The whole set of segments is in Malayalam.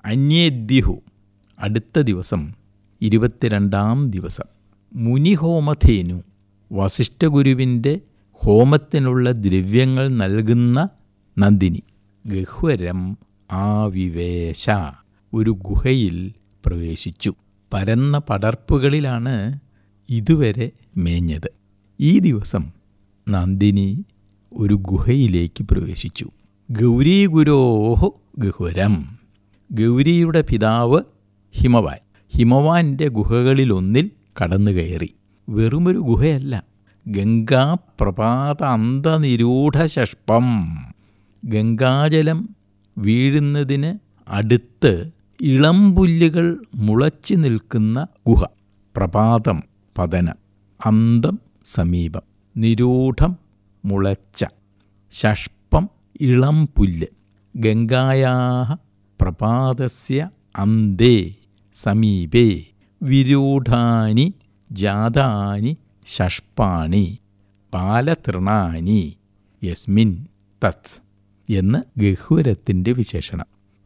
അന്യേദ്യുഹു അടുത്ത ദിവസം ഇരുപത്തിരണ്ടാം ദിവസം മുനിഹോമധേനു വസിഷ്ഠഗുരുവിൻ്റെ ഹോമത്തിനുള്ള ദ്രവ്യങ്ങൾ നൽകുന്ന നന്ദിനി ഗഹ്വരം ആവിവേശ ഒരു ഗുഹയിൽ പ്രവേശിച്ചു പരന്ന പടർപ്പുകളിലാണ് ഇതുവരെ മേഞ്ഞത് ഈ ദിവസം നന്ദിനി ഒരു ഗുഹയിലേക്ക് പ്രവേശിച്ചു ഗൗരീഗുരോഹോ ഗഹ്വരം ഗൗരിയുടെ പിതാവ് ഹിമവാൻ ഹിമവാന്റെ ഗുഹകളിലൊന്നിൽ കടന്നു കയറി വെറുമൊരു ഗുഹയല്ല ഗംഗാപ്രപാത അന്തനിരൂഢശഷ്പം ഗംഗാജലം വീഴുന്നതിന് അടുത്ത് ഇളംപുല്ലുകൾ മുളച്ചു നിൽക്കുന്ന ഗുഹ പ്രപാതം പതനം അന്തം സമീപം നിരൂഢം മുളച്ച ഷഷ്പം ഇളം പുല്ല് ഗംഗായാ പ്രപാതസ്യ അന്തേ സമീപേ വിരൂഢാനി ജാതാനി ഷഷ്പാണി പാലതൃണാനി യസ്മിൻ തത് എന്ന് ഗഹ്വരത്തിൻ്റെ വിശേഷണം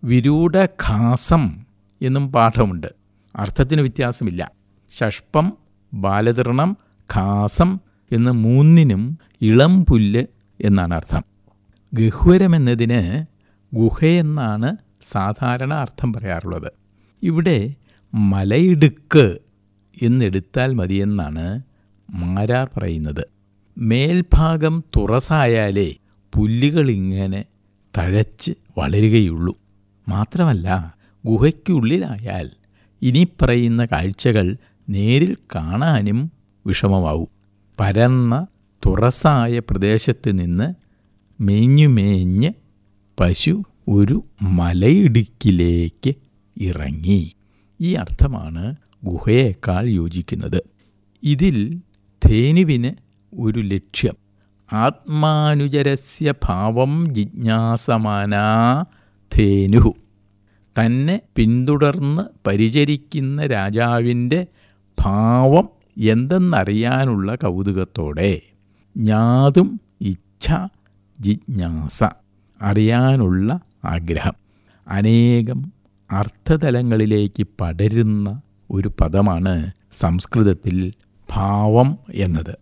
വിരൂഢഘാസം എന്നും പാഠമുണ്ട് അർത്ഥത്തിന് വ്യത്യാസമില്ല ഷഷ്പം ബാലതൃണം ഘാസം എന്ന മൂന്നിനും ഇളം പുല്ല് എന്നാണ് അർത്ഥം ഗഹ്വരം എന്നതിന് ഗുഹയെന്നാണ് സാധാരണ അർത്ഥം പറയാറുള്ളത് ഇവിടെ മലയിടുക്ക് എന്നെടുത്താൽ മതിയെന്നാണ് മാരാർ പറയുന്നത് മേൽഭാഗം തുറസായാലേ പുല്ലുകളിങ്ങനെ തഴച്ച് വളരുകയുള്ളൂ മാത്രമല്ല ഗുഹയ്ക്കുള്ളിലായാൽ ഇനി പറയുന്ന കാഴ്ചകൾ നേരിൽ കാണാനും വിഷമമാവും പരന്ന തുറസായ പ്രദേശത്ത് നിന്ന് മേഞ്ഞുമേഞ്ഞ് പശു ഒരു മലയിടുക്കിലേക്ക് ഇറങ്ങി ഈ അർത്ഥമാണ് ഗുഹയേക്കാൾ യോജിക്കുന്നത് ഇതിൽ ധേനുവിന് ഒരു ലക്ഷ്യം ആത്മാനുചരസ്യ ഭാവം ജിജ്ഞാസമാനാ ധേനു തന്നെ പിന്തുടർന്ന് പരിചരിക്കുന്ന രാജാവിൻ്റെ ഭാവം എന്തെന്നറിയാനുള്ള കൗതുകത്തോടെ ജ്ഞാതും ഇച്ഛ ജിജ്ഞാസ അറിയാനുള്ള ആഗ്രഹം അനേകം അർത്ഥതലങ്ങളിലേക്ക് പടരുന്ന ഒരു പദമാണ് സംസ്കൃതത്തിൽ ഭാവം എന്നത്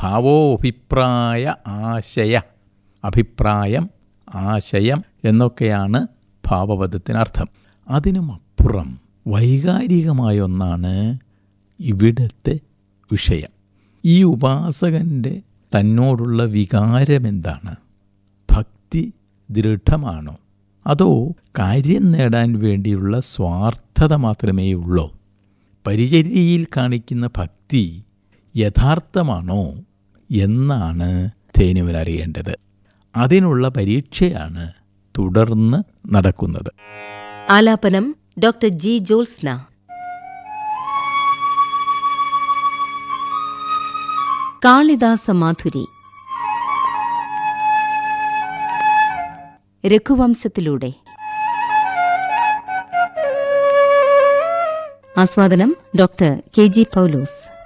ഭാവോഭിപ്രായ ആശയ അഭിപ്രായം ആശയം എന്നൊക്കെയാണ് ഭാവപദത്തിനർത്ഥം അതിനുമപ്പുറം വൈകാരികമായ ഒന്നാണ് ഇവിടത്തെ വിഷയം ഈ ഉപാസകൻ്റെ തന്നോടുള്ള വികാരം എന്താണ് ഭക്തി ദൃഢമാണോ അതോ കാര്യം നേടാൻ വേണ്ടിയുള്ള സ്വാർത്ഥത മാത്രമേ ഉള്ളൂ പരിചര്യയിൽ കാണിക്കുന്ന ഭക്തി യഥാർത്ഥമാണോ എന്നാണ് ധേനുവൻ അറിയേണ്ടത് അതിനുള്ള പരീക്ഷയാണ് തുടർന്ന് നടക്കുന്നത് ആലാപനം ഡോക്ടർ ജി ജോത്സ്ന കാളിദാസ മാധുരി രഘുവംശത്തിലൂടെ ആസ്വാദനം ഡോക്ടർ കെ ജി പൗലോസ്